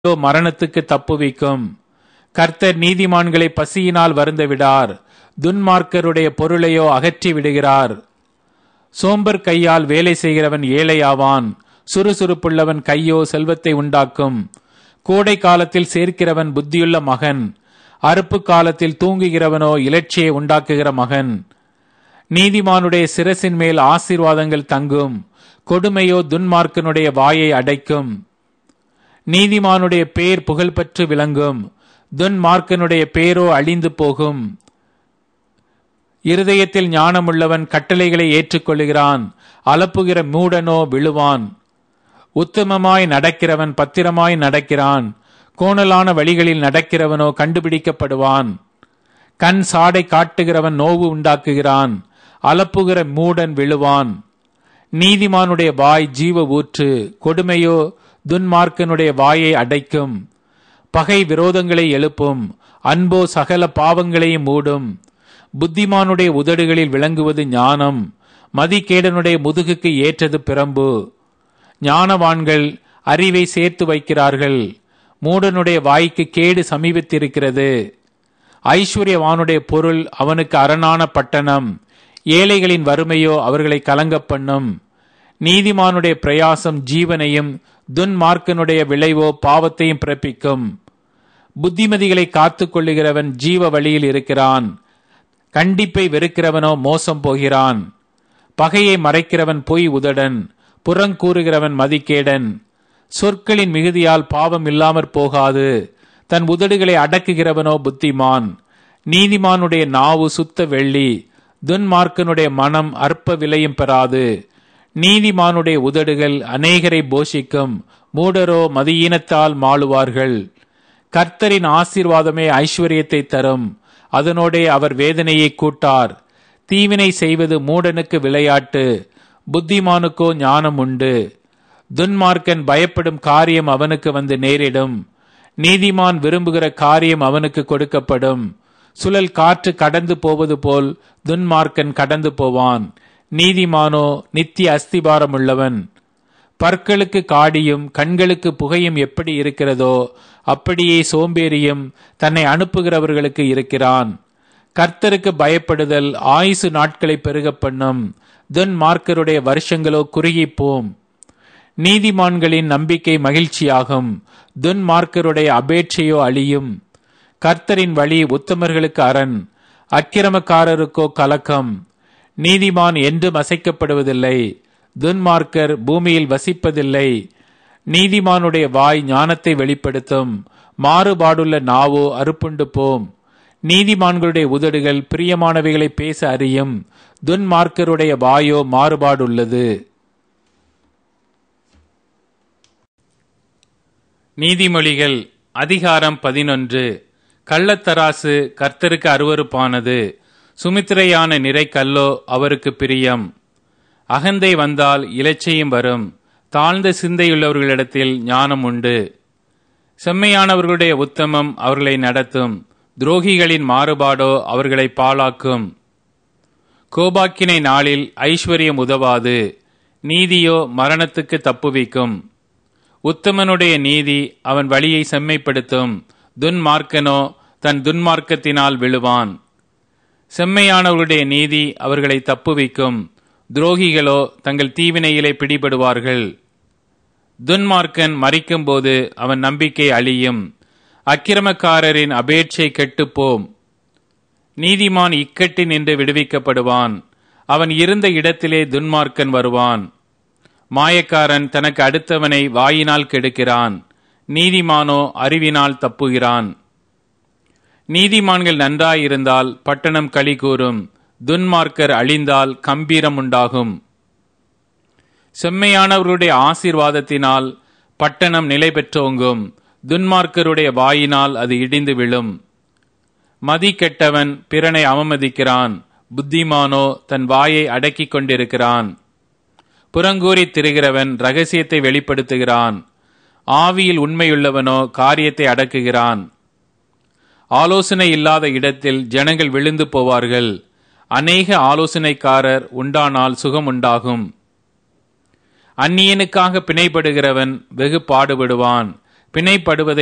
இதோ மரணத்துக்கு தப்புவிக்கும் கர்த்தர் நீதிமான்களை பசியினால் வருந்த விடார் துன்மார்க்கருடைய பொருளையோ அகற்றி விடுகிறார் சோம்பர் கையால் வேலை செய்கிறவன் ஏழையாவான் சுறுசுறுப்புள்ளவன் கையோ செல்வத்தை உண்டாக்கும் கோடை காலத்தில் சேர்க்கிறவன் புத்தியுள்ள மகன் அறுப்பு காலத்தில் தூங்குகிறவனோ இலட்சியை உண்டாக்குகிற மகன் நீதிமானுடைய சிரசின் மேல் ஆசீர்வாதங்கள் தங்கும் கொடுமையோ துன்மார்க்கனுடைய வாயை அடைக்கும் நீதிமானுடைய பேர் புகழ்பெற்று விளங்கும் துன்மார்க்கனுடைய பேரோ அழிந்து போகும் இருதயத்தில் ஞானமுள்ளவன் கட்டளைகளை ஏற்றுக்கொள்கிறான் அலப்புகிற மூடனோ விழுவான் உத்தமமாய் நடக்கிறவன் பத்திரமாய் நடக்கிறான் கோணலான வழிகளில் நடக்கிறவனோ கண்டுபிடிக்கப்படுவான் கண் சாடை காட்டுகிறவன் நோவு உண்டாக்குகிறான் அலப்புகிற மூடன் விழுவான் நீதிமானுடைய வாய் ஜீவ ஊற்று கொடுமையோ துன்மார்க்கனுடைய வாயை அடைக்கும் பகை விரோதங்களை எழுப்பும் அன்போ சகல பாவங்களையும் மூடும் புத்திமானுடைய உதடுகளில் விளங்குவது ஞானம் மதிகேடனுடைய முதுகுக்கு ஏற்றது பிரம்பு ஞானவான்கள் அறிவை சேர்த்து வைக்கிறார்கள் மூடனுடைய வாய்க்கு கேடு சமீபித்திருக்கிறது ஐஸ்வர்யவானுடைய பொருள் அவனுக்கு அரணான பட்டணம் ஏழைகளின் வறுமையோ அவர்களை கலங்க பண்ணும் நீதிமானுடைய பிரயாசம் ஜீவனையும் துன்மார்க்கனுடைய விளைவோ பாவத்தையும் பிறப்பிக்கும் புத்திமதிகளை காத்து கொள்ளுகிறவன் ஜீவ வழியில் இருக்கிறான் கண்டிப்பை வெறுக்கிறவனோ மோசம் போகிறான் பகையை மறைக்கிறவன் பொய் உதடன் புறங்கூறுகிறவன் மதிக்கேடன் சொற்களின் மிகுதியால் பாவம் இல்லாமற் போகாது தன் உதடுகளை அடக்குகிறவனோ புத்திமான் நீதிமானுடைய நாவு சுத்த வெள்ளி துன்மார்க்கனுடைய மனம் அற்ப விலையும் பெறாது நீதிமானுடைய உதடுகள் அநேகரை போஷிக்கும் மூடரோ மதியீனத்தால் மாளுவார்கள் கர்த்தரின் ஆசீர்வாதமே ஐஸ்வர்யத்தை தரும் அதனோடே அவர் வேதனையை கூட்டார் தீவினை செய்வது மூடனுக்கு விளையாட்டு புத்திமானுக்கோ ஞானம் உண்டு துன்மார்க்கன் பயப்படும் காரியம் அவனுக்கு வந்து நேரிடும் நீதிமான் விரும்புகிற காரியம் அவனுக்கு கொடுக்கப்படும் சுழல் காற்று கடந்து போவது போல் துன்மார்க்கன் கடந்து போவான் நீதிமானோ நித்திய அஸ்திபாரம் உள்ளவன் பற்களுக்கு காடியும் கண்களுக்கு புகையும் எப்படி இருக்கிறதோ அப்படியே சோம்பேறியும் தன்னை அனுப்புகிறவர்களுக்கு இருக்கிறான் கர்த்தருக்கு பயப்படுதல் ஆயுசு நாட்களை பெருக பண்ணும் துன்மார்க்கருடைய வருஷங்களோ குறுகிப்போம் நீதிமான்களின் நம்பிக்கை மகிழ்ச்சியாகும் துன்மார்க்கருடைய அபேட்சையோ அழியும் கர்த்தரின் வழி உத்தமர்களுக்கு அரண் அக்கிரமக்காரருக்கோ கலக்கம் நீதிமான் என்றும் அசைக்கப்படுவதில்லை துன்மார்க்கர் பூமியில் வசிப்பதில்லை நீதிமானுடைய வாய் ஞானத்தை வெளிப்படுத்தும் மாறுபாடுள்ள நாவோ அறுப்புண்டு போம் நீதிமான்களுடைய உதடுகள் பிரியமானவைகளை பேச அறியும் துன்மார்க்கருடைய வாயோ மாறுபாடுள்ளது நீதிமொழிகள் அதிகாரம் பதினொன்று கள்ளத்தராசு கர்த்தருக்கு அருவறுப்பானது சுமித்திரையான நிறை கல்லோ அவருக்கு பிரியம் அகந்தை வந்தால் இலச்சையும் வரும் தாழ்ந்த சிந்தையுள்ளவர்களிடத்தில் ஞானம் உண்டு செம்மையானவர்களுடைய உத்தமம் அவர்களை நடத்தும் துரோகிகளின் மாறுபாடோ அவர்களை பாழாக்கும் கோபாக்கினை நாளில் ஐஸ்வர்யம் உதவாது நீதியோ மரணத்துக்கு தப்புவிக்கும் உத்தமனுடைய நீதி அவன் வழியை செம்மைப்படுத்தும் துன்மார்க்கனோ தன் துன்மார்க்கத்தினால் விழுவான் செம்மையானவர்களுடைய நீதி அவர்களை தப்புவிக்கும் துரோகிகளோ தங்கள் தீவினையிலே பிடிபடுவார்கள் துன்மார்க்கன் மறிக்கும்போது அவன் நம்பிக்கை அழியும் அக்கிரமக்காரரின் அபேட்சை கெட்டுப்போம் நீதிமான் இக்கட்டி நின்று விடுவிக்கப்படுவான் அவன் இருந்த இடத்திலே துன்மார்க்கன் வருவான் மாயக்காரன் தனக்கு அடுத்தவனை வாயினால் கெடுக்கிறான் நீதிமானோ அறிவினால் தப்புகிறான் நீதிமான்கள் நன்றாயிருந்தால் பட்டணம் களி கூறும் துன்மார்க்கர் அழிந்தால் கம்பீரம் உண்டாகும் செம்மையானவர்களுடைய ஆசீர்வாதத்தினால் பட்டணம் நிலை பெற்றோங்கும் துன்மார்க்கருடைய வாயினால் அது இடிந்து விழும் மதி கெட்டவன் பிறனை அவமதிக்கிறான் புத்திமானோ தன் வாயை அடக்கிக் கொண்டிருக்கிறான் புறங்கூறி திரிகிறவன் ரகசியத்தை வெளிப்படுத்துகிறான் ஆவியில் உண்மையுள்ளவனோ காரியத்தை அடக்குகிறான் ஆலோசனை இல்லாத இடத்தில் ஜனங்கள் விழுந்து போவார்கள் அநேக ஆலோசனைக்காரர் உண்டானால் சுகம் உண்டாகும் அந்நியனுக்காக பிணைப்படுகிறவன் வெகு பாடுபடுவான் பிணைப்படுவதை